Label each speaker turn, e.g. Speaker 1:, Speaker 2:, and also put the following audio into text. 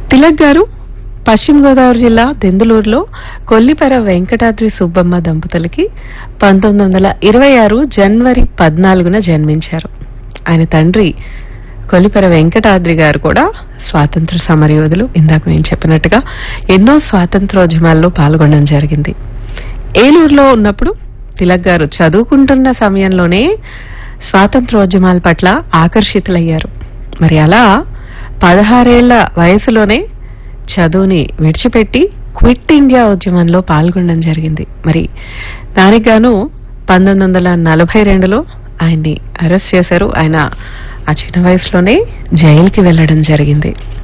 Speaker 1: తిలక్ గారు పశ్చిమ గోదావరి జిల్లా దెందులూరులో కొల్లిపర వెంకటాద్రి సుబ్బమ్మ దంపతులకి పంతొమ్మిది వందల ఇరవై ఆరు జనవరి పద్నాలుగున జన్మించారు ఆయన తండ్రి కొల్లిపర వెంకటాద్రి గారు కూడా స్వాతంత్ర సమరయోధులు ఇందాక నేను చెప్పినట్టుగా ఎన్నో స్వాతంత్రోద్యమాల్లో పాల్గొనడం జరిగింది ఏలూరులో ఉన్నప్పుడు తిలక్ గారు చదువుకుంటున్న సమయంలోనే స్వాతంత్రోద్యమాల పట్ల ఆకర్షితులయ్యారు మరి అలా పదహారేళ్ల వయసులోనే చదువుని విడిచిపెట్టి క్విట్ ఇండియా ఉద్యమంలో పాల్గొనడం జరిగింది మరి దానికి గాను పంతొమ్మిది వందల నలభై రెండులో ఆయన్ని అరెస్ట్ చేశారు ఆయన ఆ చిన్న వయసులోనే జైలుకి వెళ్లడం జరిగింది